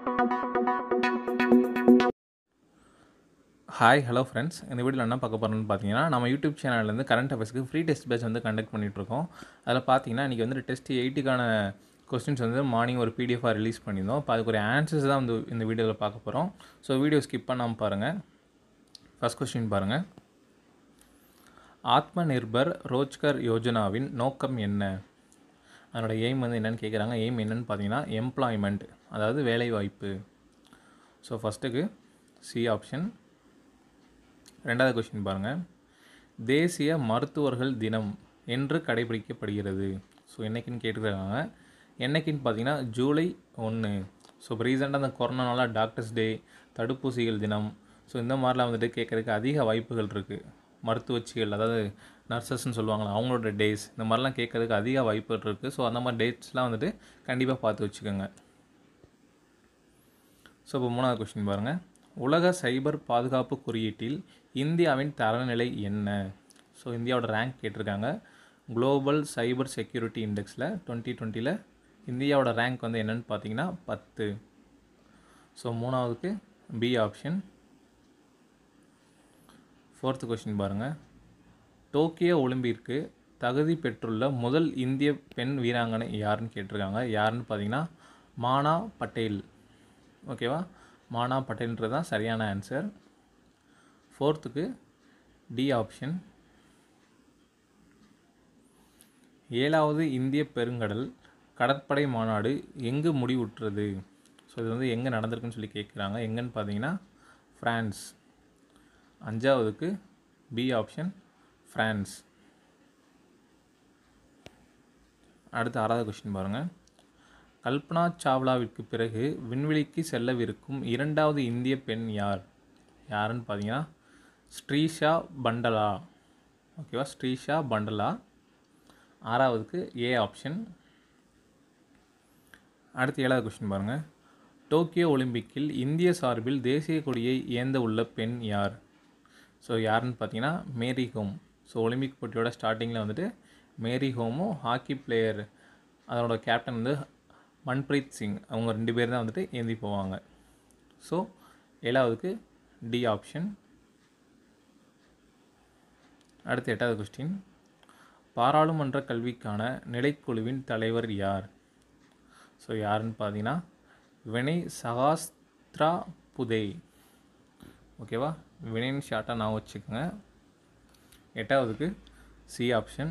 hi hello friends இந்த வீடியோவில் என்ன பார்க்க போகிறோம்னு பார்த்தீங்கன்னா நம்ம யூடியூப் சேனல்லேருந்து கரண்ட் அஃபேர்ஸ்க்கு ஃப்ரீ டெஸ்ட் பேட்ச் வந்து கண்டக்ட் பண்ணிகிட்ருக்கோம் அதில் பார்த்தீங்கன்னா இன்றைக்கி வந்து டெஸ்ட் எயிட்டுக்கான கொஸ்டின்ஸ் வந்து மார்னிங் ஒரு பிடிஎஃபாக ரிலீஸ் பண்ணியிருந்தோம் இப்போ அதுக்கு ஒரு ஆன்சர்ஸ் தான் வந்து இந்த வீடியோவில் பார்க்க போகிறோம் ஸோ வீடியோ ஸ்கிப் பண்ணாமல் பாருங்கள் ஃபஸ்ட் கொஸ்டின் பாருங்கள் ஆத்ம நிர்பர் ரோஜ்கர் யோஜனாவின் நோக்கம் என்ன அதனோட எய்ம் வந்து என்னென்னு கேட்குறாங்க எய்ம் என்னன்னு பார்த்தீங்கன்னா எம்ப்ளாய்மெண்ட் அதாவது வேலைவாய்ப்பு ஸோ ஃபஸ்ட்டுக்கு சி ஆப்ஷன் ரெண்டாவது கொஸ்டின் பாருங்கள் தேசிய மருத்துவர்கள் தினம் என்று கடைபிடிக்கப்படுகிறது ஸோ என்னைக்குன்னு கேட்டுருக்காங்க என்னைக்குன்னு பார்த்தீங்கன்னா ஜூலை ஒன்று ஸோ இப்போ ரீசெண்டாக அந்த கொரோனானால டாக்டர்ஸ் டே தடுப்பூசிகள் தினம் ஸோ இந்த மாதிரிலாம் வந்துட்டு கேட்குறதுக்கு அதிக வாய்ப்புகள் இருக்குது மருத்துவச்சிகள் அதாவது நர்சஸ்ன்னு சொல்லுவாங்களா அவங்களோட டேஸ் இந்த மாதிரிலாம் கேட்குறதுக்கு அதிக வாய்ப்புகள் இருக்குது ஸோ அந்த மாதிரி டேட்ஸ்லாம் வந்துட்டு கண்டிப்பாக பார்த்து வச்சுக்கோங்க ஸோ இப்போ மூணாவது கொஸ்டின் பாருங்கள் உலக சைபர் பாதுகாப்பு குறியீட்டில் இந்தியாவின் தரநிலை என்ன ஸோ இந்தியாவோட ரேங்க் கேட்டிருக்காங்க குளோபல் சைபர் செக்யூரிட்டி இண்டெக்ஸில் டுவெண்ட்டி டுவெண்ட்டியில் இந்தியாவோட ரேங்க் வந்து என்னென்னு பார்த்தீங்கன்னா பத்து ஸோ மூணாவதுக்கு பி ஆப்ஷன் ஃபோர்த்து கொஸ்டின் பாருங்கள் டோக்கியோ ஒலிம்பிற்கு தகுதி பெற்றுள்ள முதல் இந்திய பெண் வீராங்கனை யாருன்னு கேட்டிருக்காங்க யாருன்னு பார்த்தீங்கன்னா மானா பட்டேல் ஓகேவா மானா பட்டேல்ன்றது தான் சரியான ஆன்சர் ஃபோர்த்துக்கு டி ஆப்ஷன் ஏழாவது இந்திய பெருங்கடல் கடற்படை மாநாடு எங்கு முடிவுற்றது ஸோ இது வந்து எங்கே நடந்திருக்குன்னு சொல்லி கேட்குறாங்க எங்கன்னு பார்த்தீங்கன்னா ஃப்ரான்ஸ் அஞ்சாவதுக்கு பி ஆப்ஷன் ஃப்ரான்ஸ் அடுத்து ஆறாவது கொஸ்டின் பாருங்கள் கல்பனா சாவ்லாவிற்கு பிறகு விண்வெளிக்கு செல்லவிருக்கும் இரண்டாவது இந்திய பெண் யார் யாருன்னு பார்த்தீங்கன்னா ஸ்ரீஷா பண்டலா ஓகேவா ஸ்ரீஷா பண்டலா ஆறாவதுக்கு ஏ ஆப்ஷன் அடுத்து ஏழாவது கொஸ்டின் பாருங்கள் டோக்கியோ ஒலிம்பிக்கில் இந்திய சார்பில் தேசிய கொடியை ஏந்த உள்ள பெண் யார் ஸோ யாருன்னு பார்த்தீங்கன்னா மேரி ஹோம் ஸோ ஒலிம்பிக் போட்டியோட ஸ்டார்டிங்கில் வந்துட்டு மேரி ஹோமும் ஹாக்கி பிளேயர் அதனோட கேப்டன் வந்து மன்பிரீத் சிங் அவங்க ரெண்டு பேர் தான் வந்துட்டு ஏந்தி போவாங்க ஸோ ஏழாவதுக்கு டி ஆப்ஷன் அடுத்து எட்டாவது கொஸ்டின் பாராளுமன்ற கல்விக்கான நிலைக்குழுவின் தலைவர் யார் ஸோ யாருன்னு பார்த்தீங்கன்னா வினய் சகாஸ்திரா புதே ஓகேவா வினய்னு ஷார்ட்டாக நான் வச்சுக்கோங்க எட்டாவதுக்கு சி ஆப்ஷன்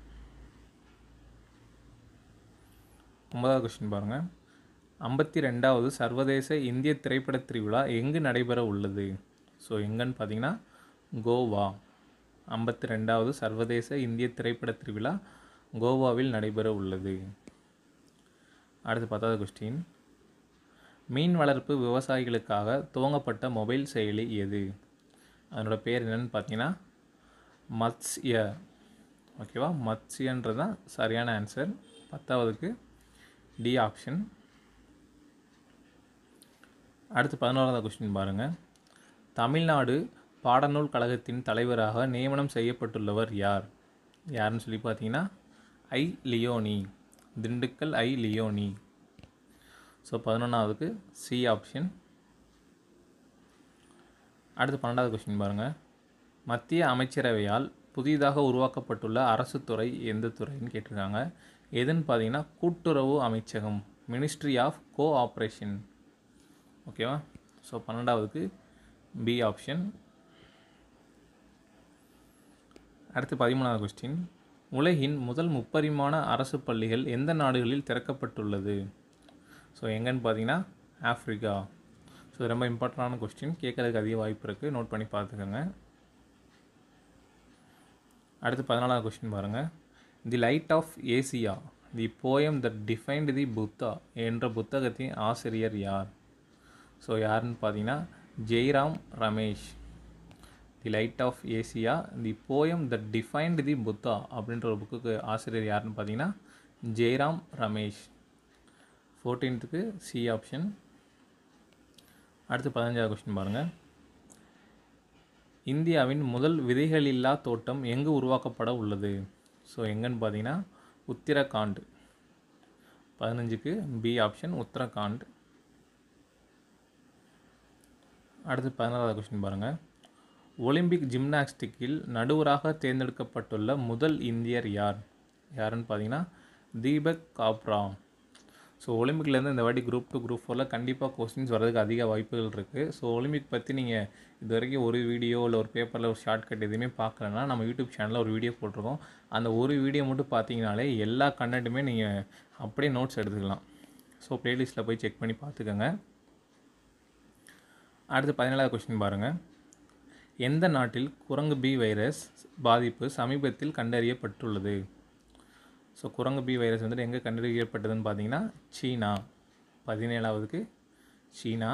ஒன்பதாவது கொஸ்டின் பாருங்கள் ஐம்பத்தி ரெண்டாவது சர்வதேச இந்திய திரைப்பட திருவிழா எங்கு நடைபெற உள்ளது ஸோ எங்கன்னு பார்த்தீங்கன்னா கோவா ஐம்பத்தி ரெண்டாவது சர்வதேச இந்திய திரைப்பட திருவிழா கோவாவில் நடைபெற உள்ளது அடுத்து பத்தாவது கொஸ்டின் மீன் வளர்ப்பு விவசாயிகளுக்காக துவங்கப்பட்ட மொபைல் செயலி எது அதனோட பேர் என்னென்னு பார்த்தீங்கன்னா மத்ஸ்ய ஓகேவா மத்ஸ்யன்றது தான் சரியான ஆன்சர் பத்தாவதுக்கு டி ஆப்ஷன் அடுத்து பதினோராவது கொஸ்டின் பாருங்கள் தமிழ்நாடு பாடநூல் கழகத்தின் தலைவராக நியமனம் செய்யப்பட்டுள்ளவர் யார் யாருன்னு சொல்லி பார்த்தீங்கன்னா I Leoni Dindigul I Leoni so பதினொன்றாவதுக்கு சி ஆப்ஷன் அடுத்து பன்னெண்டாவது கொஸ்டின் பாருங்கள் மத்திய அமைச்சரவையால் புதிதாக உருவாக்கப்பட்டுள்ள அரசு துறை எந்த துறைன்னு கேட்டிருக்காங்க எதுன்னு பார்த்தீங்கன்னா கூட்டுறவு அமைச்சகம் மினிஸ்ட்ரி ஆஃப் கோ ஆப்ரேஷன் ஓகேவா ஸோ பன்னெண்டாவதுக்கு பி ஆப்ஷன் அடுத்து பதிமூணாவது கொஸ்டின் உலகின் முதல் முப்பரிமாண அரசு பள்ளிகள் எந்த நாடுகளில் திறக்கப்பட்டுள்ளது ஸோ எங்கன்னு பார்த்தீங்கன்னா ஆஃப்ரிக்கா ஸோ ரொம்ப இம்பார்ட்டண்டான கொஸ்டின் கேட்கறதுக்கு அதிக வாய்ப்பு இருக்குது நோட் பண்ணி பார்த்துக்கோங்க அடுத்து பதினாலாவது கொஸ்டின் பாருங்கள் the light of Asia the poem that defined the Buddha என்ற புத்தகத்தின் ஆசிரியர் யார் ஸோ யாருன்னு பார்த்தீங்கன்னா Jairam Ramesh the light of Asia the poem that defined the Buddha அப்படின்ற ஒரு புக்குக்கு ஆசிரியர் யாருன்னு பார்த்தீங்கன்னா ஜெய்ராம் ரமேஷ் ஃபோர்டீன்த்துக்கு சி ஆப்ஷன் அடுத்து பதினஞ்சாவது கொஸ்டின் பாருங்கள் இந்தியாவின் முதல் விதைகளில்லா தோட்டம் எங்கு உருவாக்கப்பட உள்ளது ஸோ எங்கன்னு பார்த்தீங்கன்னா உத்திரகாண்ட் பதினஞ்சுக்கு பி ஆப்ஷன் உத்தரகாண்ட் அடுத்து பதினாறாவது கொஸ்டின் பாருங்கள் ஒலிம்பிக் ஜிம்னாஸ்டிக்கில் நடுவராக தேர்ந்தெடுக்கப்பட்டுள்ள முதல் இந்தியர் யார் யாருன்னு பார்த்தீங்கன்னா தீபக் காப்ரா ஸோ ஒலிம்பிக்லேருந்து இந்த வாட்டி குரூப் டூ குரூப் ஃபோரில் கண்டிப்பாக கொஸ்டின்ஸ் வர்றதுக்கு அதிக வாய்ப்புகள் இருக்குது ஸோ ஒலிம்பிக் பற்றி நீங்கள் இது வரைக்கும் ஒரு வீடியோ இல்லை ஒரு பேப்பரில் ஒரு ஷார்ட் கட் எதுவுமே பார்க்கலன்னா நம்ம யூடியூப் சேனலில் ஒரு வீடியோ போட்டிருக்கோம் அந்த ஒரு வீடியோ மட்டும் பார்த்தீங்கனாலே எல்லா கண்டென்ட்டுமே நீங்கள் அப்படியே நோட்ஸ் எடுத்துக்கலாம் ஸோ ப்ளேலிஸ்ட்டில் போய் செக் பண்ணி பார்த்துக்கோங்க அடுத்து பதினேழாவது கொஸ்டின் பாருங்கள் எந்த நாட்டில் குரங்கு பி வைரஸ் பாதிப்பு சமீபத்தில் கண்டறியப்பட்டுள்ளது ஸோ குரங்கு பி வைரஸ் வந்துட்டு எங்கே கண்டறியப்பட்டதுன்னு பார்த்தீங்கன்னா சீனா பதினேழாவதுக்கு சீனா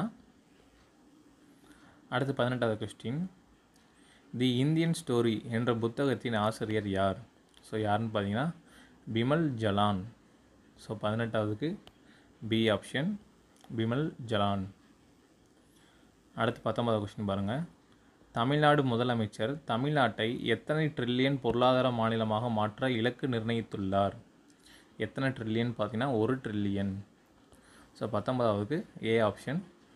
அடுத்து பதினெட்டாவது கொஸ்டின் தி இந்தியன் ஸ்டோரி என்ற புத்தகத்தின் ஆசிரியர் யார் ஸோ யாருன்னு பார்த்தீங்கன்னா பிமல் ஜலான் ஸோ பதினெட்டாவதுக்கு பி ஆப்ஷன் பிமல் ஜலான் அடுத்து பத்தொன்பதாவது கொஸ்டின் பாருங்கள் தமிழ்நாடு முதலமைச்சர் தமிழ்நாட்டை எத்தனை ட்ரில்லியன் பொருளாதார மாநிலமாக மாற்ற இலக்கு நிர்ணயித்துள்ளார் எத்தனை ட்ரில்லியன் பார்த்தீங்கன்னா ஒரு ட்ரில்லியன் ஸோ பத்தொன்பதாவதுக்கு ஏ ஆப்ஷன்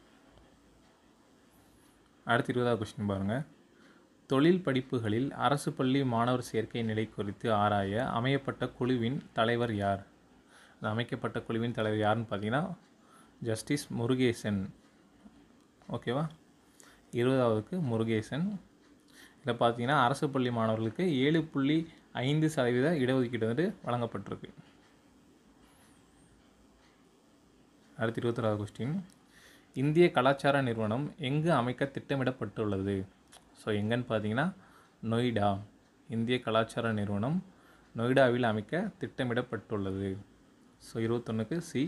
அடுத்து இருபதாவது கொஸ்டின் பாருங்கள் தொழில் படிப்புகளில் அரசு பள்ளி மாணவர் சேர்க்கை நிலை குறித்து ஆராய அமையப்பட்ட குழுவின் தலைவர் யார் அந்த அமைக்கப்பட்ட குழுவின் தலைவர் யாருன்னு பார்த்தீங்கன்னா ஜஸ்டிஸ் முருகேசன் ஓகேவா இருபதாவதுக்கு முருகேசன் இதில் பார்த்தீங்கன்னா அரசு பள்ளி மாணவர்களுக்கு ஏழு புள்ளி ஐந்து சதவீத இடஒதுக்கீடு வந்து வழங்கப்பட்டிருக்கு அடுத்து இருபத்தொராவது கொஸ்டின் இந்திய கலாச்சார நிறுவனம் எங்கு அமைக்க திட்டமிடப்பட்டுள்ளது ஸோ எங்கன்னு பார்த்தீங்கன்னா நொய்டா இந்திய கலாச்சார நிறுவனம் நொய்டாவில் அமைக்க திட்டமிடப்பட்டுள்ளது ஸோ இருபத்தொன்றுக்கு சி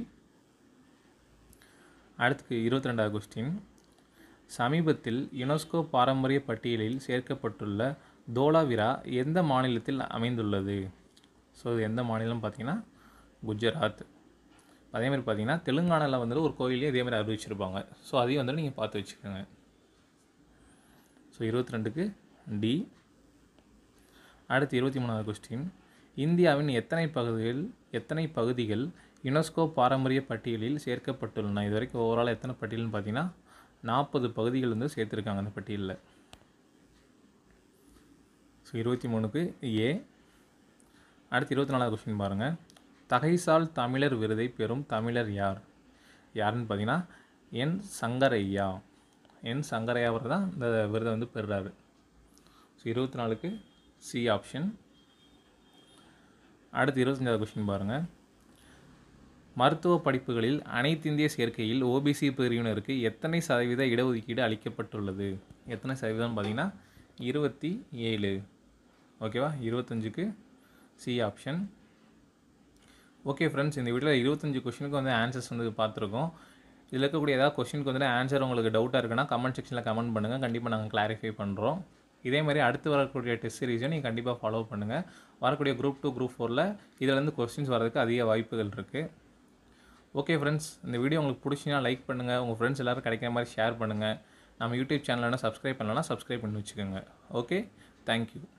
அடுத்து இருபத்தி ரெண்டாவது கொஸ்டின் சமீபத்தில் யுனெஸ்கோ பாரம்பரிய பட்டியலில் சேர்க்கப்பட்டுள்ள தோலாவிரா எந்த மாநிலத்தில் அமைந்துள்ளது ஸோ இது எந்த மாநிலம் பார்த்தீங்கன்னா குஜராத் அதேமாதிரி பார்த்தீங்கன்னா தெலுங்கானாவில் வந்துட்டு ஒரு கோயிலையும் இதேமாதிரி அறிவிச்சிருப்பாங்க ஸோ அதையும் வந்துட்டு நீங்கள் பார்த்து வச்சுக்கோங்க ஸோ இருபத்தி ரெண்டுக்கு டி அடுத்து இருபத்தி மூணாவது கொஸ்டின் இந்தியாவின் எத்தனை பகுதிகள் எத்தனை பகுதிகள் யுனெஸ்கோ பாரம்பரிய பட்டியலில் சேர்க்கப்பட்டுள்ளன இது வரைக்கும் ஓவரால் எத்தனை பட்டியல்னு பார்த்தீங்கன்னா நாற்பது பகுதிகள் வந்து சேர்த்துருக்காங்க அந்த பட்டியலில் ஸோ இருபத்தி மூணுக்கு ஏ அடுத்து இருபத்தி நாலாவது கொஸ்டின் பாருங்கள் தகைசால் தமிழர் விருதை பெறும் தமிழர் யார் யாருன்னு பார்த்தீங்கன்னா என் சங்கரையா என் சங்கரையா அவர் தான் இந்த விருதை வந்து பெறுறாரு ஸோ இருபத்தி நாலுக்கு சி ஆப்ஷன் அடுத்து இருபத்தஞ்சாவது கொஸ்டின் பாருங்கள் மருத்துவ படிப்புகளில் அனைத்திந்திய சேர்க்கையில் ஓபிசி பிரிவினருக்கு எத்தனை சதவீத இடஒதுக்கீடு அளிக்கப்பட்டுள்ளது எத்தனை சதவீதம் பார்த்தீங்கன்னா இருபத்தி ஏழு ஓகேவா இருபத்தஞ்சுக்கு சி ஆப்ஷன் ஓகே ஃப்ரெண்ட்ஸ் இந்த வீடியோவில் இருபத்தஞ்சு கொஷினுக்கு வந்து ஆன்சர்ஸ் வந்து பார்த்துருக்கோம் இதில் இருக்கக்கூடிய ஏதாவது கொஷினுக்கு வந்து ஆன்சர் உங்களுக்கு டவுட்டாக இருக்குன்னா கமெண்ட் செக்ஷனில் கமெண்ட் பண்ணுங்கள் கண்டிப்பாக நாங்கள் கிளாரிஃபை பண்ணுறோம் இதே மாதிரி அடுத்து வரக்கூடிய டெஸ்ட் சீரீஸை நீங்கள் கண்டிப்பாக ஃபாலோ பண்ணுங்கள் வரக்கூடிய குரூப் டூ குரூப் ஃபோரில் இதுலேருந்து கொஸ்டின்ஸ் வரதுக்கு அதிக வாய்ப்புகள் இருக்குது ஓகே ஃப்ரெண்ட்ஸ் இந்த வீடியோ உங்களுக்கு பிடிச்சினா லைக் பண்ணுங்கள் உங்கள் ஃப்ரெண்ட்ஸ் எல்லோரும் கிடைக்கிற மாதிரி ஷேர் பண்ணுங்கள் நம்ம யூடியூப் சேனலில் சப்ஸ்கிரைப் பண்ணலன்னா சப்ஸ்கிரைப் பண்ணி வச்சுக்கோங்க ஓகே தேங்க்யூ